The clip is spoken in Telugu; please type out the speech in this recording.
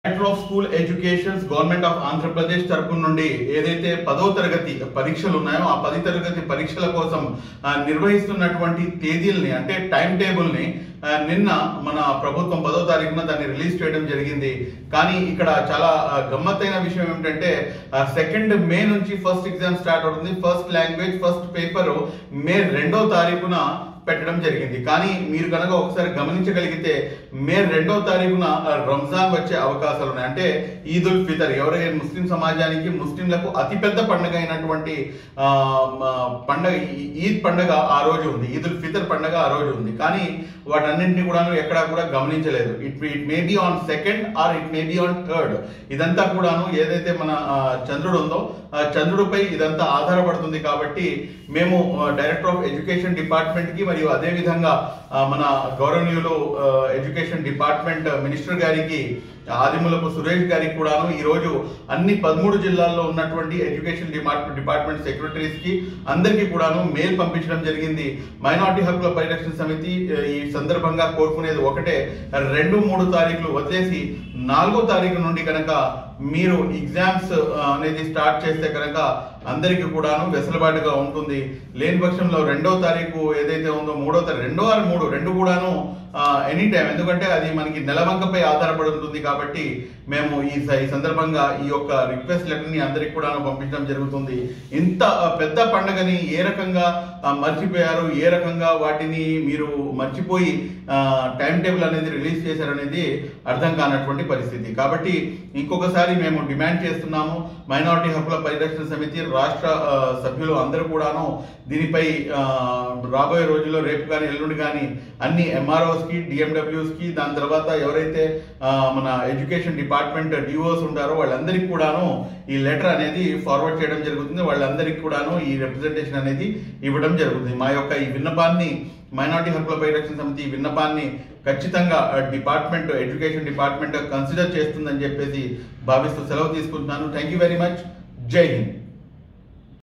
director of school educations government of Andhra Pradesh తరపు నుండి ఏదైతే పదో తరగతి పరీక్షలు ఉన్నాయో ఆ పది తరగతి పరీక్షల కోసం ఆ, నిర్వహిస్తున్నటువంటి తేదీల్ని అంటే టైం టేబుల్ ని ఆ, నిన్న మన ప్రభుత్వం పదో తారీఖున దాన్ని రిలీజ్ చేయడం జరిగింది కానీ ఇక్కడ చాలా ఆ, గమ్మత్తైన విషయం ఏమిటంటే సెకండ్ మే నుంచి ఫస్ట్ ఎగ్జామ్ స్టార్ట్ అవుతుంది first language first paper May రెండో తారీఖున పెట్టడం జరిగింది కానీ మీరు కనుక ఒకసారి గమనించగలిగితే మే రెండో తారీఖున రంజాన్ వచ్చే అవకాశాలు ఉన్నాయి అంటే ఈద్ ఉల్ ఫితర్ ఎవరైతే ముస్లిం సమాజానికి ముస్లింలకు అతిపెద్ద పండుగ అయినటువంటి ఆ, మ, పండగ ఈ- ఈద్ పండగ ఆ రోజు ఉంది ఈద్ ఉల్ ఫితర్ పండగ ఆ రోజు ఉంది కానీ వాటన్నింటినీ కూడా ఎక్కడా కూడా గమనించలేదు it it may be on second or it may be on third ఇదంతా కూడాను ఏదైతే మన ఆ, చంద్రుడు ఉందో ఆ చంద్రుడిపై ఇదంతా ఆధారపడుతుంది కాబట్టి మేము డైరెక్టర్ ఆఫ్ ఎడ్యుకేషన్ డిపార్ట్మెంట్ కి మరియు అదే విధంగా ఆ, మన గౌరవనీయులు ఆ, ఎడ్యుకేషన్ డిపార్ట్మెంట్ మినిస్టర్ గారికి ఆదిమూలపు సురేష్ గారికి కూడాను ఈ రోజు అన్ని పదమూడు జిల్లాల్లో ఉన్నటువంటి ఎడ్యుకేషన్ డిపార్ట్మెంట్ డిపార్ట్మెంట్ సెక్రటరీస్ కి అందరికీ కూడాను మెయిల్ పంపించడం జరిగింది మైనార్టీ హక్కుల పరిరక్షణ సమితి ఆ, ఈ సందర్భంగా కోరుకునేది ఒకటే రెండు మూడు తారీఖులు వదిలేసి నాలుగో తారీఖు నుండి కనుక మీరు ఎగ్జామ్స్ ఆ, అనేది స్టార్ట్ చేస్తే కనుక అందరికీ కూడాను వెసులుబాటుగా ఉంటుంది లేని పక్షంలో రెండో తారీఖు ఏదైతే ఉందో మూడో తారీఖు రెండో ఆరు మూడు రెండు కూడాను ఎనీ టైం ఎందుకంటే అది మనకి నెలవంకపై ఆధారపడి ఉంటుంది కాబట్టి మేము ఈ స- ఈ సందర్భంగా ఈ యొక్క రిక్వెస్ట్ లెటర్ ని అందరికి కూడాను పంపించడం జరుగుతుంది ఇంత ఆ, పెద్ద పండుగని ఏ రకంగా ఆ, మర్చిపోయారు ఏ రకంగా వాటిని మీరు మర్చిపోయి టైం టేబుల్ అనేది రిలీజ్ చేశారనేది అర్థం కానటువంటి పరిస్థితి కాబట్టి ఇంకొకసారి మేము డిమాండ్ చేస్తున్నాము మైనారిటీ హక్కుల పరిరక్షణ సమితి రాష్ట్ర ఆ, సభ్యులు అందరూ కూడాను దీనిపై ఆ, రాబోయే రోజుల్లో రేపు కానీ ఎల్లుండి కానీ అన్ని ఎంఆర్ఓస్ కి డిఎండబ్ల్యూస్ కి దాని తర్వాత ఎవరైతే ఆ, మన ఎడ్యుకేషన్ డిపార్ట్మెంట్ డిఓస్ ఉంటారో వాళ్ళందరికీ కూడాను ఈ లెటర్ అనేది ఫార్వర్డ్ చేయడం జరుగుతుంది వాళ్ళందరికీ కూడాను ఈ రిప్రజెంటేషన్ అనేది ఇవ్వడం జరుగుతుంది మా యొక్క ఈ విన్నపాన్ని మైనార్టీ హక్కుల పరిరక్షణ సమితి ఈ విన్నపాన్ని ఖచ్చితంగా డిపార్ట్మెంట్ ఎడ్యుకేషన్ డిపార్ట్మెంట్ కన్సిడర్ చేస్తుందని చెప్పేసి భావిస్తూ సెలవు తీసుకుంటున్నాను థ్యాంక్ యూ వెరీ మచ్ జై హింద్